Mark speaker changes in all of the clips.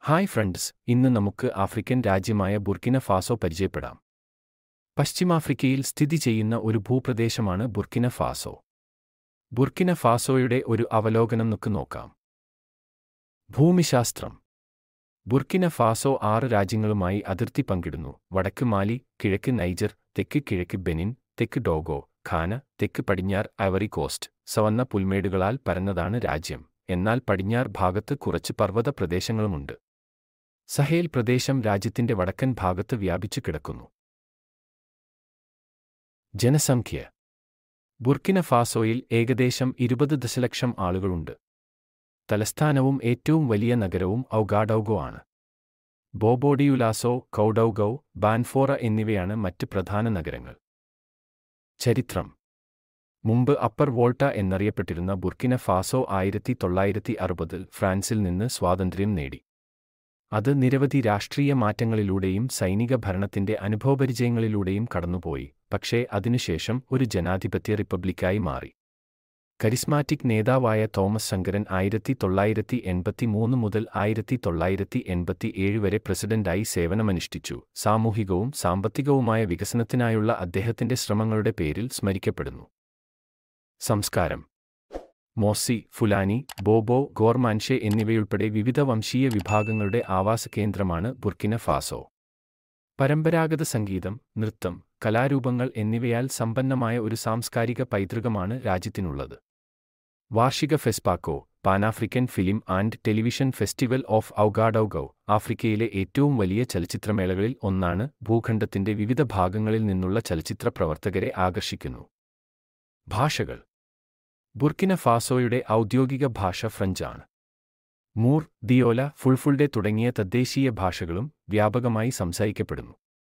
Speaker 1: hi friends ഇന്ന് നമുക്ക് African രാജ്യമായ ബുർക്കിന ഫാസോ പരിചയപ്പെടാം പശ്ചിമാഫ്രിക്കയിൽ സ്ഥിതി ചെയ്യുന്ന ഒരു ഭൂപ്രദേശമാണ് ബുർക്കിന ഫാസോ ബുർക്കിന ഫാസോയുടെ ഒരു അവലോകനം നമുക്ക് നോക്കാം ഭൂമിശാസ്ത്രം ബുർക്കിന ഫാസോ ആറ് രാജ്യങ്ങളുമായി അതിർത്തി പങ്കിടുന്നു വടക്ക് മാലി കിഴക്ക് നൈജർ തെക്ക് കിഴക്ക് ബെനിൻ തെക്ക് ഡോഗോ ഖാന തെക്ക് പടിഞ്ഞാർ ഐവറി കോസ്റ്റ് സവന്ന പുൽമേടുകളാൽ പരന്നതാണ് രാജ്യം എന്നാൽ പടിഞ്ഞാർ ഭാഗത്ത് കുറച്ച് പർവ്വത പ്രദേശങ്ങളുമുണ്ട് സഹേൽ പ്രദേശം രാജ്യത്തിന്റെ വടക്കൻ ഭാഗത്ത് വ്യാപിച്ചു കിടക്കുന്നു ജനസംഖ്യ ബുർക്കിന ഫാസോയിൽ ഏകദേശം ഇരുപത് ദശലക്ഷം ആളുകളുണ്ട് തലസ്ഥാനവും ഏറ്റവും വലിയ നഗരവും ഔഗാഡൌഗോ ആണ് ബോബോഡിയുലാസോ കൗഡൌഗൌ ബാൻഫോറ എന്നിവയാണ് മറ്റ് പ്രധാന നഗരങ്ങൾ ചരിത്രം മുമ്പ് അപ്പർ വോൾട്ട എന്നറിയപ്പെട്ടിരുന്ന ബുർക്കിന ഫാസോ ആയിരത്തി തൊള്ളായിരത്തി അറുപതിൽ ഫ്രാൻസിൽ നിന്ന് സ്വാതന്ത്ര്യം നേടി അത് നിരവധി രാഷ്ട്രീയ മാറ്റങ്ങളിലൂടെയും സൈനിക ഭരണത്തിന്റെ അനുഭവപരിചയങ്ങളിലൂടെയും കടന്നുപോയി പക്ഷേ അതിനുശേഷം ഒരു ജനാധിപത്യ റിപ്പബ്ലിക്കായി മാറി കരിസ്മാറ്റിക് നേതാവായ തോമസ് ശങ്കരൻ ആയിരത്തി തൊള്ളായിരത്തി എൺപത്തി മൂന്ന് മുതൽ ആയിരത്തി തൊള്ളായിരത്തി എൺപത്തി ഏഴ് വരെ പ്രസിഡന്റായി സേവനമനുഷ്ഠിച്ചു സാമൂഹികവും സാമ്പത്തികവുമായ വികസനത്തിനായുള്ള അദ്ദേഹത്തിന്റെ ശ്രമങ്ങളുടെ പേരിൽ സ്മരിക്കപ്പെടുന്നു സംസ്കാരം മോസി ഫുലാനി ബോബോ ഗോർമാൻഷെ എന്നിവയുൾപ്പെടെ വിവിധ വംശീയ വിഭാഗങ്ങളുടെ ആവാസ കേന്ദ്രമാണ് ബുർക്കിന ഫാസോ പരമ്പരാഗത സംഗീതം നൃത്തം കലാരൂപങ്ങൾ എന്നിവയാൽ സമ്പന്നമായ ഒരു സാംസ്കാരിക പൈതൃകമാണ് രാജ്യത്തിനുള്ളത് വാർഷിക FESPACO Pan-African film and television festival of Ouagadougou ആഫ്രിക്കയിലെ ഏറ്റവും വലിയ ചലച്ചിത്രമേളകളിൽ ഒന്നാണ് ഭൂഖണ്ഡത്തിന്റെ വിവിധ ഭാഗങ്ങളിൽ നിന്നുള്ള ചലച്ചിത്ര പ്രവർത്തകരെ ആകർഷിക്കുന്നു ഭാഷകൾ ബുർക്കിന ഫാസോയുടെ ഔദ്യോഗിക ഭാഷ ഫ്രഞ്ചാണ് മൂർ ദിയോല ഫുൾഫുൾഡെ തുടങ്ങിയ തദ്ദേശീയ ഭാഷകളും വ്യാപകമായി സംസാരിക്കപ്പെടുന്നു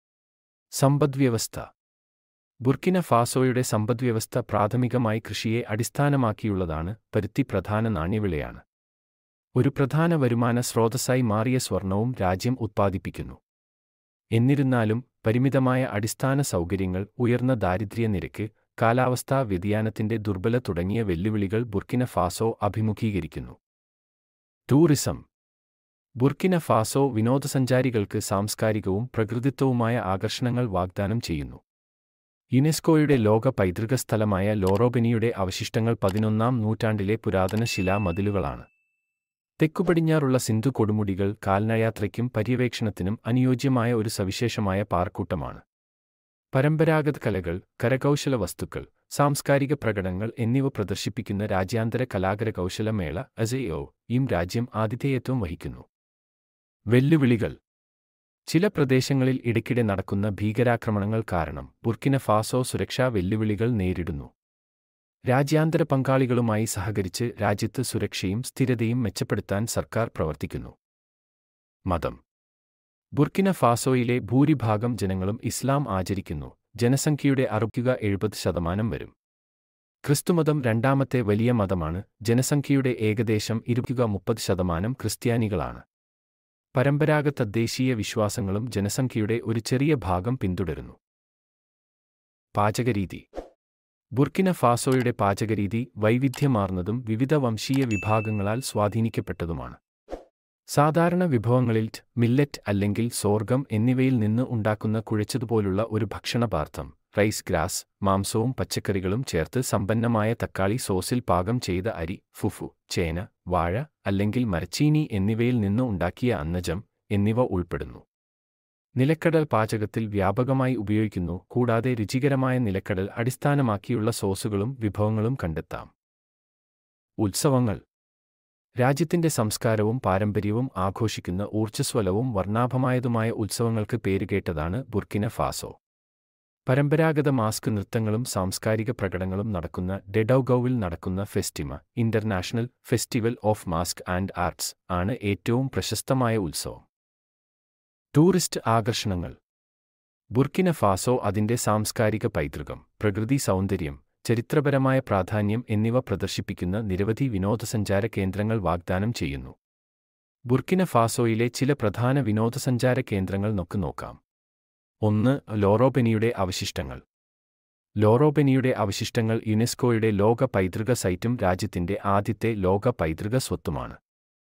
Speaker 1: സമ്പദ്വ്യവസ്ഥ ബുർക്കിന ഫാസോയുടെ സമ്പദ്വ്യവസ്ഥ പ്രാഥമികമായി കൃഷിയെ അടിസ്ഥാനമാക്കിയുള്ളതാണ് പരുത്തി പ്രധാന നാണ്യവിളയാണ് ഒരു പ്രധാന വരുമാന സ്രോതസ്സായി മാറിയ സ്വർണവും രാജ്യം ഉത്പാദിപ്പിക്കുന്നു എന്നിരുന്നാലും പരിമിതമായ അടിസ്ഥാന സൗകര്യങ്ങൾ ഉയർന്ന ദാരിദ്ര്യ നിരക്ക് കാലാവസ്ഥാ വ്യതിയാനത്തിന്റെ ദുർബല തുടങ്ങിയ വെല്ലുവിളികൾ ബുർക്കിന ഫാസോ അഭിമുഖീകരിക്കുന്നു ടൂറിസം ബുർക്കിന ഫാസോ വിനോദസഞ്ചാരികൾക്ക് സാംസ്കാരികവും പ്രകൃതിത്വവുമായ ആകർഷണങ്ങൾ വാഗ്ദാനം ചെയ്യുന്നു യുനെസ്കോയുടെ ലോക പൈതൃക സ്ഥലമായ ലോറോബെനിയുടെ അവശിഷ്ടങ്ങൾ പതിനൊന്നാം നൂറ്റാണ്ടിലെ പുരാതന ശിലാമതിലുകളാണ് തെക്കുപടിഞ്ഞാറുള്ള സിന്ധു കൊടുമുടികൾ കാൽനയാത്രയ്ക്കും പര്യവേക്ഷണത്തിനും അനുയോജ്യമായ ഒരു സവിശേഷമായ പാർക്കൂട്ടമാണ് പരമ്പരാഗത കലകൾ കരകൗശല വസ്തുക്കൾ സാംസ്കാരിക പ്രകടനങ്ങൾ എന്നിവ പ്രദർശിപ്പിക്കുന്ന രാജ്യാന്തര കലാകരകൗശല മേള അസയോ ഇം രാജ്യം ആതിഥേയത്വം വഹിക്കുന്നു വെല്ലുവിളികൾ ചില പ്രദേശങ്ങളിൽ ഇടയ്ക്കിടെ നടക്കുന്ന ഭീകരാക്രമണങ്ങൾ കാരണം ബുർക്കിന ഫാസോ സുരക്ഷാ വെല്ലുവിളികൾ നേരിടുന്നു രാജ്യാന്തര പങ്കാളികളുമായി സഹകരിച്ച് രാജ്യത്ത് സുരക്ഷയും സ്ഥിരതയും മെച്ചപ്പെടുത്താൻ സർക്കാർ പ്രവർത്തിക്കുന്നു മതം ബുർക്കിന ഫാസോയിലെ ഭൂരിഭാഗം ജനങ്ങളും ഇസ്ലാം ആചരിക്കുന്നു ജനസംഖ്യയുടെ അറുപുക എഴുപത് ശതമാനം വരും ക്രിസ്തുമതം രണ്ടാമത്തെ വലിയ മതമാണ് ജനസംഖ്യയുടെ ഏകദേശം ഇരുപുക മുപ്പത് ശതമാനം ക്രിസ്ത്യാനികളാണ് പരമ്പരാഗത തദ്ദേശീയ വിശ്വാസങ്ങളും ജനസംഖ്യയുടെ ഒരു ചെറിയ ഭാഗം പിന്തുടരുന്നു പാചകരീതി ബുർക്കിന ഫാസോയുടെ പാചകരീതി വൈവിധ്യമാർന്നതും വിവിധ വംശീയ വിഭാഗങ്ങളാൽ സ്വാധീനിക്കപ്പെട്ടതുമാണ് സാധാരണ വിഭവങ്ങളിൽ മില്ലറ്റ് അല്ലെങ്കിൽ സോർഗം എന്നിവയിൽ നിന്ന് ഉണ്ടാക്കുന്ന കുഴച്ചതുപോലുള്ള ഒരു ഭക്ഷണപാർത്ഥം റൈസ് ഗ്രാസ് മാംസവും പച്ചക്കറികളും ചേർത്ത് സമ്പന്നമായ തക്കാളി സോസിൽ പാകം ചെയ്ത അരി ഫുഫു ചേന വാഴ അല്ലെങ്കിൽ മരച്ചീനി എന്നിവയിൽ നിന്ന് ഉണ്ടാക്കിയ അന്നജം എന്നിവ ഉൾപ്പെടുന്നു നിലക്കടൽ പാചകത്തിൽ വ്യാപകമായി ഉപയോഗിക്കുന്നു കൂടാതെ രുചികരമായ നിലക്കടൽ അടിസ്ഥാനമാക്കിയുള്ള സോസുകളും വിഭവങ്ങളും കണ്ടെത്താം ഉത്സവങ്ങൾ രാജ്യത്തിന്റെ സംസ്കാരവും പാരമ്പര്യവും ആഘോഷിക്കുന്ന ഊർജ്ജസ്വലവും വർണ്ണാഭമായതുമായ ഉത്സവങ്ങൾക്ക് പേരുകേട്ടതാണ് ബുർക്കിന ഫാസോ പരമ്പരാഗത മാസ്ക് നൃത്തങ്ങളും സാംസ്കാരിക പ്രകടനങ്ങളും നടക്കുന്ന ഡെഡൌഗൌവിൽ നടക്കുന്ന FESTIMA international festival of mask and arts ആണ് ഏറ്റവും പ്രശസ്തമായ ഉത്സവം ടൂറിസ്റ്റ് ആകർഷണങ്ങൾ ബുർക്കിന ഫാസോ അതിന്റെ സാംസ്കാരിക പൈതൃകം പ്രകൃതി സൗന്ദര്യം ചരിത്രപരമായ പ്രാധാന്യം എന്നിവ പ്രദർശിപ്പിക്കുന്ന നിരവധി വിനോദസഞ്ചാര കേന്ദ്രങ്ങൾ വാഗ്ദാനം ചെയ്യുന്നു ബുർക്കിന ഫാസോയിലെ ചില പ്രധാന വിനോദസഞ്ചാര കേന്ദ്രങ്ങൾ നമുക്ക് നോക്കാം ഒന്ന് ലോറോബെനിയുടെ അവശിഷ്ടങ്ങൾ ലോറോബെനിയുടെ അവശിഷ്ടങ്ങൾ യുനെസ്കോയുടെ ലോക പൈതൃക സൈറ്റും രാജ്യത്തിന്റെ ആദ്യത്തെ ലോക പൈതൃക സ്വത്തുമാണ്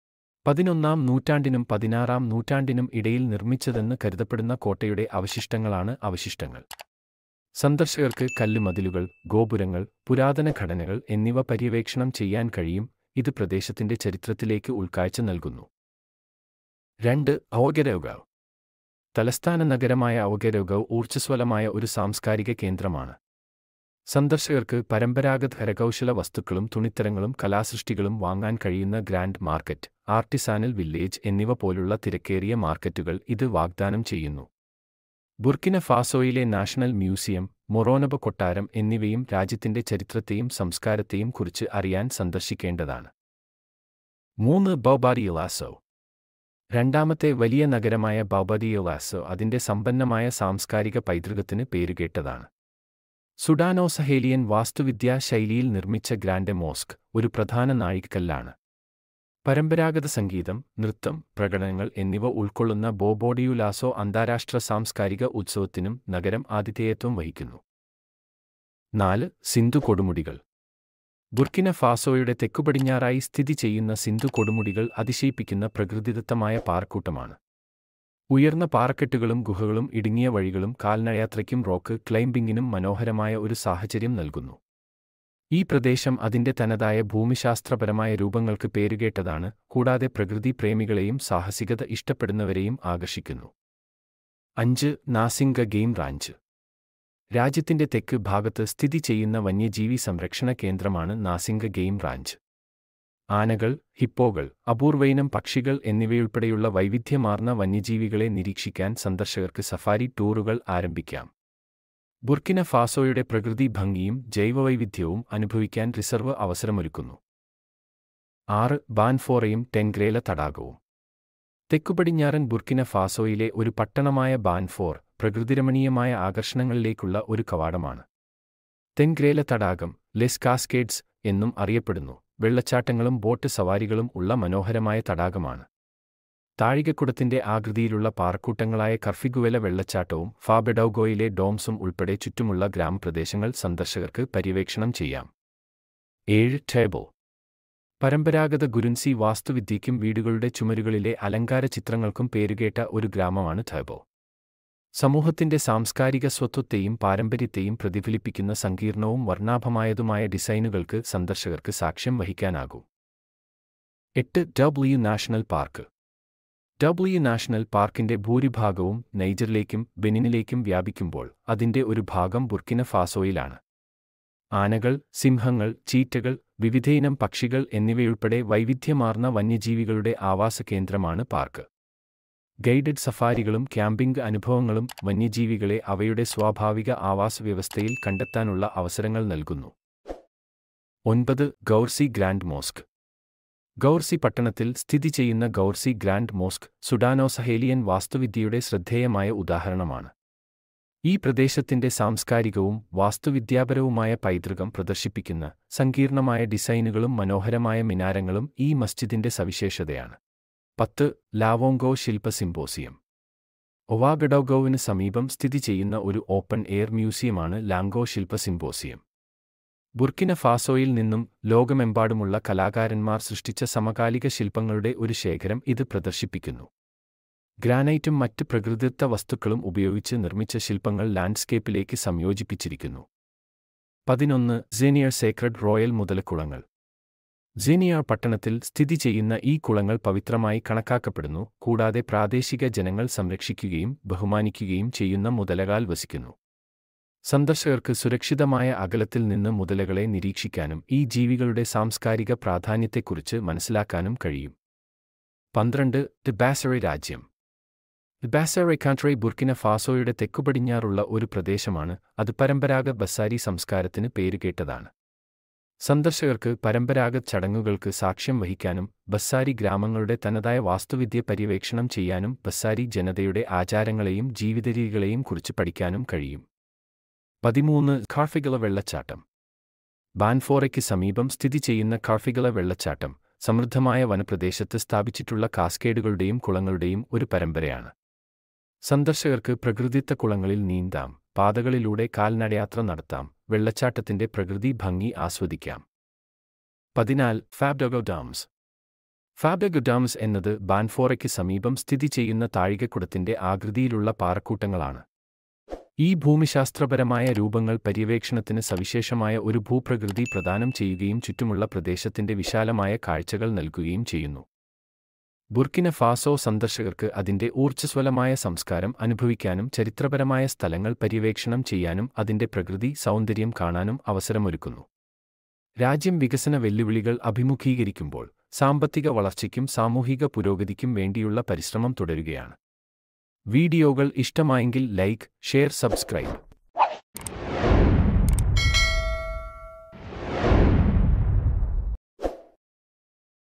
Speaker 1: പതിനൊന്നാം നൂറ്റാണ്ടിനും പതിനാറാം നൂറ്റാണ്ടിനും ഇടയിൽ നിർമ്മിച്ചതെന്ന് കരുതപ്പെടുന്ന കോട്ടയുടെ അവശിഷ്ടങ്ങളാണ് അവശിഷ്ടങ്ങൾ സന്ദർശകർക്ക് കല്ലുമതിലുകൾ ഗോപുരങ്ങൾ പുരാതന ഘടനകൾ എന്നിവ പര്യവേക്ഷണം ചെയ്യാൻ കഴിയും ഇത് പ്രദേശത്തിന്റെ ചരിത്രത്തിലേക്ക് ഉൾക്കാഴ്ച നൽകുന്നു രണ്ട് ഔഗരൗഗവ് തലസ്ഥാന നഗരമായ ഔഗരൗഗവ് ഊർജ്ജസ്വലമായ ഒരു സാംസ്കാരിക കേന്ദ്രമാണ് സന്ദർശകർക്ക് പരമ്പരാഗത കരകൗശല വസ്തുക്കളും തുണിത്തരങ്ങളും കലാസൃഷ്ടികളും വാങ്ങാൻ കഴിയുന്ന ഗ്രാൻഡ് മാർക്കറ്റ് ആർട്ടിസാനൽ വില്ലേജ് എന്നിവ പോലുള്ള തിരക്കേറിയ മാർക്കറ്റുകൾ ഇത് വാഗ്ദാനം ചെയ്യുന്നു ബുർക്കിന ഫാസോയിലെ നാഷണൽ മ്യൂസിയം മൊറോനബ കൊട്ടാരം എന്നിവയും രാജ്യത്തിന്റെ ചരിത്രത്തെയും സംസ്കാരത്തെയും കുറിച്ച് അറിയാൻ സന്ദർശിക്കേണ്ടതാണ് മൂന്ന് ബൗബാരിയുലാസോ രണ്ടാമത്തെ വലിയ നഗരമായ ബൗബാരിയുലാസോ അതിന്റെ സമ്പന്നമായ സാംസ്കാരിക പൈതൃകത്തിന് പേരുകേട്ടതാണ് സുഡാനോ സഹേലിയൻ വാസ്തുവിദ്യാ ശൈലിയിൽ നിർമ്മിച്ച ഗ്രാൻഡ് മോസ്ക് ഒരു പ്രധാന നാഴികക്കല്ലാണ് പരമ്പരാഗത സംഗീതം നൃത്തം പ്രകടനങ്ങൾ എന്നിവ ഉൾക്കൊള്ളുന്ന ബോബോഡിയുലാസോ അന്താരാഷ്ട്ര സാംസ്കാരിക ഉത്സവത്തിനും നഗരം ആതിഥേയത്വം വഹിക്കുന്നു നാല് സിന്ധു കൊടുമുടികൾ ബുർക്കിന ഫാസോയുടെ തെക്കുപടിഞ്ഞാറായി സ്ഥിതി ചെയ്യുന്ന സിന്ധു കൊടുമുടികൾ അതിശയിപ്പിക്കുന്ന പ്രകൃതിദത്തമായ പാറക്കൂട്ടമാണ് ഉയർന്ന പാറക്കെട്ടുകളും ഗുഹകളും ഇടുങ്ങിയ വഴികളും കാൽനടയാത്രയ്ക്കും റോക്ക് ക്ലൈംബിങ്ങിനും മനോഹരമായ ഒരു സാഹചര്യം നൽകുന്നു ഈ പ്രദേശം അതിന്റെ തനതായ ഭൂമിശാസ്ത്രപരമായ രൂപങ്ങൾക്ക് പേരുകേട്ടതാണ് കൂടാതെ പ്രകൃതി പ്രേമികളെയും സാഹസികത ഇഷ്ടപ്പെടുന്നവരെയും ആകർഷിക്കുന്നു അഞ്ച് നാസിംഗ ഗെയിം റാഞ്ച് രാജ്യത്തിന്റെ തെക്ക് ഭാഗത്ത് സ്ഥിതി ചെയ്യുന്ന വന്യജീവി സംരക്ഷണ കേന്ദ്രമാണ് നാസിംഗ ഗെയിം റാഞ്ച് ആനകൾ ഹിപ്പോകൾ അപൂർവയിനം പക്ഷികൾ എന്നിവയുൾപ്പെടെയുള്ള വൈവിധ്യമാർന്ന വന്യജീവികളെ നിരീക്ഷിക്കാൻ സന്ദർശകർക്ക് സഫാരി ടൂറുകൾ ആരംഭിക്കാം ബുർക്കിന ഫാസോയുടെ പ്രകൃതി ഭംഗിയും ജൈവവൈവിധ്യവും അനുഭവിക്കാൻ റിസർവ് അവസരമൊരുക്കുന്നു ആറ് ബാൻഫോറയും ടെൻഗ്രേല തടാകവും തെക്കുപടിഞ്ഞാറൻ ബുർക്കിന ഫാസോയിലെ ഒരു പട്ടണമായ ബാൻഫോർ പ്രകൃതിരമണീയമായ ആകർഷണങ്ങളിലേക്കുള്ള ഒരു കവാടമാണ് തെൻഗ്രേല തടാകം ലെസ് കാസ്കേഡ്സ് എന്നും അറിയപ്പെടുന്നു വെള്ളച്ചാട്ടങ്ങളും ബോട്ട് സവാരികളും ഉള്ള മനോഹരമായ തടാകമാണ് താഴികക്കുടത്തിന്റെ ആകൃതിയിലുള്ള പാറക്കൂട്ടങ്ങളായ കർഫിഗുവല വെള്ളച്ചാട്ടവും ഫാബെഡൌഗോയിലെ ഡോംസും ഉൾപ്പെടെ ചുറ്റുമുള്ള ഗ്രാമപ്രദേശങ്ങൾ സന്ദർശകർക്ക് പര്യവേക്ഷണം ചെയ്യാം ഏഴ് ടേബിൾ പരമ്പരാഗത ഗുരുൻസി വാസ്തുവിദ്യയ്ക്കും വീടുകളുടെ ചുമരുകളിലെ അലങ്കാര ചിത്രങ്ങൾക്കും പേരുകേട്ട ഒരു ഗ്രാമമാണ് ടേബിൾ സമൂഹത്തിന്റെ സാംസ്കാരിക സ്വത്വത്തെയും പാരമ്പര്യത്തെയും പ്രതിഫലിപ്പിക്കുന്ന സങ്കീർണവും വർണ്ണാഭമായതുമായ ഡിസൈനുകൾക്ക് സന്ദർശകർക്ക് സാക്ഷ്യം വഹിക്കാനാകും എട്ട് W national park W national പാർക്കിന്റെ ഭൂരിഭാഗവും നൈജറിലേക്കും ബെനിനിലേക്കും വ്യാപിക്കുമ്പോൾ അതിന്റെ ഒരു ഭാഗം ബുർക്കിന ഫാസോയിലാണ് ആനകൾ സിംഹങ്ങൾ ചീറ്റകൾ വിവിധയിനം പക്ഷികൾ എന്നിവയുൾപ്പെടെ വൈവിധ്യമാർന്ന വന്യജീവികളുടെ ആവാസ കേന്ദ്രമാണ് പാർക്ക് ഗൈഡഡ് സഫാരികളും ക്യാമ്പിംഗ് അനുഭവങ്ങളും വന്യജീവികളെ അവയുടെ സ്വാഭാവിക ആവാസവ്യവസ്ഥയിൽ കണ്ടെത്താനുള്ള അവസരങ്ങൾ നൽകുന്നു ഒൻപത് ഗൗർസി ഗ്രാൻഡ് മോസ്ക് ഗൗർസി പട്ടണത്തിൽ സ്ഥിതി ചെയ്യുന്ന ഗൗർസി ഗ്രാൻഡ് മോസ്ക് സുഡാനോ സഹേലിയൻ വാസ്തുവിദ്യയുടെ ശ്രദ്ധേയമായ ഉദാഹരണമാണ് ഈ പ്രദേശത്തിന്റെ സാംസ്കാരികവും വാസ്തുവിദ്യാപരവുമായ പൈതൃകം പ്രദർശിപ്പിക്കുന്ന സങ്കീർണമായ ഡിസൈനുകളും മനോഹരമായ മിനാരങ്ങളും ഈ മസ്ജിദിന്റെ സവിശേഷതയാണ് പത്ത് ലാവോങ്കോ ശില്പ സിംബോസിയം ഒവാഗഡോഗോവിന് സമീപം സ്ഥിതി ചെയ്യുന്ന ഒരു ഓപ്പൺ എയർ മ്യൂസിയമാണ് ലാംഗോ ശില്പ സിംബോസിയം ബുർക്കിന ഫാസോയിൽ നിന്നും ലോകമെമ്പാടുമുള്ള കലാകാരന്മാർ സൃഷ്ടിച്ച സമകാലിക ശില്പങ്ങളുടെ ഒരു ശേഖരം ഇത് പ്രദർശിപ്പിക്കുന്നു ഗ്രാനൈറ്റും മറ്റ് പ്രകൃതിദത്ത വസ്തുക്കളും ഉപയോഗിച്ച് നിർമ്മിച്ച ശില്പങ്ങൾ ലാൻഡ്സ്കേപ്പിലേക്ക് സംയോജിപ്പിച്ചിരിക്കുന്നു പതിനൊന്ന് സെനിയർ സേക്രഡ് റോയൽ മുതലക്കുളങ്ങൾ സെനിയാർ പട്ടണത്തിൽ സ്ഥിതി ചെയ്യുന്ന ഈ കുളങ്ങൾ പവിത്രമായി കണക്കാക്കപ്പെടുന്നു കൂടാതെ പ്രാദേശിക ജനങ്ങൾ സംരക്ഷിക്കുകയും ബഹുമാനിക്കുകയും ചെയ്യുന്ന മുതലകാൽ വസിക്കുന്നു സന്ദർശകർക്ക് സുരക്ഷിതമായ അകലത്തിൽ നിന്ന് മുതലകളെ നിരീക്ഷിക്കാനും ഈ ജീവികളുടെ സാംസ്കാരിക പ്രാധാന്യത്തെക്കുറിച്ച് മനസ്സിലാക്കാനും കഴിയും പന്ത്രണ്ട് ഡിബാസറി രാജ്യം ഡിബാസറി കൺട്രി ബുർക്കിന ഫാസോയുടെ തെക്കുപടിഞ്ഞാറുള്ള ഒരു പ്രദേശമാണ് അത് പരമ്പരാഗത ബസാരി സംസ്കാരത്തിന് പേരുകേട്ടതാണ് സന്ദർശകർക്ക് പരമ്പരാഗത ചടങ്ങുകൾക്ക് സാക്ഷ്യം വഹിക്കാനും ബസാരി ഗ്രാമങ്ങളുടെ തനതായ വാസ്തുവിദ്യ പര്യവേക്ഷണം ചെയ്യാനും ബസാരി ജനതയുടെ ആചാരങ്ങളെയും ജീവിതരീതികളെയും കുറിച്ച് പഠിക്കാനും കഴിയും പതിമൂന്ന് കാർഫിഗള വെള്ളച്ചാട്ടം ബാൻഫോറയ്ക്ക് സമീപം സ്ഥിതി ചെയ്യുന്ന കാർഫിഗള വെള്ളച്ചാട്ടം സമൃദ്ധമായ വനപ്രദേശത്ത് സ്ഥാപിച്ചിട്ടുള്ള കാസ്കേഡുകളുടെയും കുളങ്ങളുടെയും ഒരു പരമ്പരയാണ് സന്ദർശകർക്ക് പ്രകൃതിത്ത കുളങ്ങളിൽ നീന്താം പാതകളിലൂടെ കാൽനടയാത്ര നടത്താം വെള്ളച്ചാട്ടത്തിന്റെ പ്രകൃതി ഭംഗി ആസ്വദിക്കാം പതിനാല് ഫാബ്ഡോഗോ ഡാംസ് ഫാബഗുഡാംസ് എന്നത് ബാൻഫോറയ്ക്ക് സമീപം സ്ഥിതി ചെയ്യുന്ന താഴികക്കുടത്തിന്റെ ആകൃതിയിലുള്ള പാറക്കൂട്ടങ്ങളാണ് ഈ ഭൂമിശാസ്ത്രപരമായ രൂപങ്ങൾ പര്യവേക്ഷണത്തിന് സവിശേഷമായ ഒരു ഭൂപ്രകൃതി പ്രദാനം ചെയ്യുകയും ചുറ്റുമുള്ള പ്രദേശത്തിന്റെ വിശാലമായ കാഴ്ചകൾ നൽകുകയും ചെയ്യുന്നു ബുർക്കിന ഫാസോ സന്ദർശകർക്ക് അതിന്റെ ഊർജ്ജസ്വലമായ സംസ്കാരം അനുഭവിക്കാനും ചരിത്രപരമായ സ്ഥലങ്ങൾ പര്യവേക്ഷണം ചെയ്യാനും അതിന്റെ പ്രകൃതി സൗന്ദര്യം കാണാനും അവസരമൊരുക്കുന്നു രാജ്യം വികസന വെല്ലുവിളികൾ അഭിമുഖീകരിക്കുമ്പോൾ സാമ്പത്തിക വളർച്ചയ്ക്കും സാമൂഹിക പുരോഗതിക്കും വേണ്ടിയുള്ള പരിശ്രമം തുടരുകയാണ് വീഡിയോകൾ ഇഷ്ടമായെങ്കിൽ ലൈക്ക് ഷെയർ സബ്സ്ക്രൈബ്